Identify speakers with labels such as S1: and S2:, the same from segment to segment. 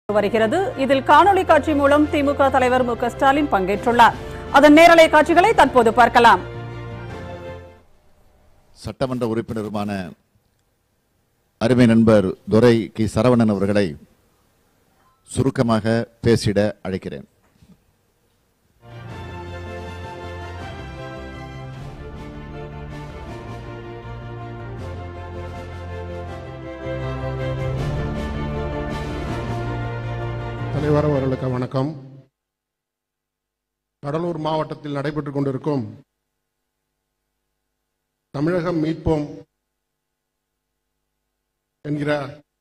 S1: வருகிறது இதில் காணொளி காட்சி மூலம் திமுக தலைவர் மு க ஸ்டாலின் பங்கேற்றுள்ளார் அதன் நேரலை காட்சிகளை தற்போது பார்க்கலாம்
S2: சட்டமன்ற உறுப்பினருமான அருமை நண்பர் துரை கி சரவணன் அவர்களை சுருக்கமாக பேசிட அழைக்கிறேன்
S3: தலைவர் அவர்களுக்கு வணக்கம் கடலூர் மாவட்டத்தில் நடைபெற்றுக் கொண்டிருக்கும் தமிழகம் மீட்போம் என்கிற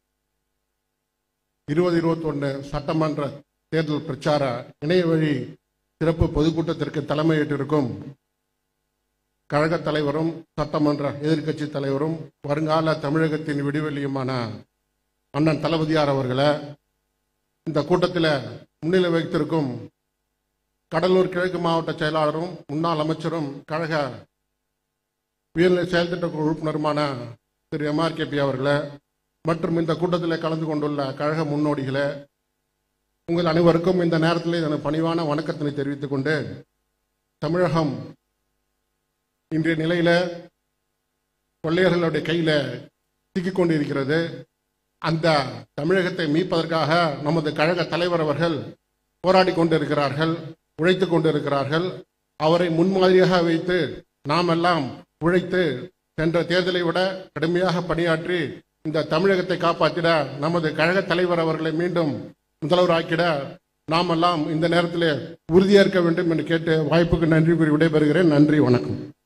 S3: இருபது இருபத்தொன்னு சட்டமன்ற தேர்தல் பிரச்சார இணைய வழி சிறப்பு பொதுக்கூட்டத்திற்கு தலைமையேற்றிருக்கும் கழக தலைவரும் சட்டமன்ற எதிர்க்கட்சி தலைவரும் வருங்கால தமிழகத்தின் விடிவெளியுமான அண்ணன் தளபதியார் அவர்களை இந்த கூட்டத்தில் முன்னிலை வைத்திருக்கும் கடலூர் கிழக்கு மாவட்ட செயலாளரும் முன்னாள் அமைச்சரும் கழக உயர்நிலை செயல்திட்ட குழு உறுப்பினருமான திரு எம்ஆர்கேபி அவர்களே மற்றும் இந்த கூட்டத்தில் கலந்து கொண்டுள்ள கழக முன்னோடிகளே உங்கள் அனைவருக்கும் இந்த நேரத்தில் எனது பணிவான வணக்கத்தினை தெரிவித்துக் கொண்டு தமிழகம் இன்றைய நிலையில கொள்ளையர்களுடைய கையில சிக்கிக் கொண்டிருக்கிறது அந்த தமிழகத்தை மீட்பதற்காக நமது கழக தலைவர் அவர்கள் போராடி கொண்டிருக்கிறார்கள் உழைத்துக் கொண்டிருக்கிறார்கள் அவரை முன்மாதிரியாக வைத்து நாம் எல்லாம் உழைத்து சென்ற தேர்தலை விட கடுமையாக பணியாற்றி இந்த தமிழகத்தை காப்பாற்றிட நமது கழக தலைவர் அவர்களை மீண்டும் முதல்வராக்கிட நாம் எல்லாம் இந்த நேரத்தில் உறுதியேற்க வேண்டும் என்று கேட்டு வாய்ப்புக்கு நன்றி கூறி விடைபெறுகிறேன் நன்றி வணக்கம்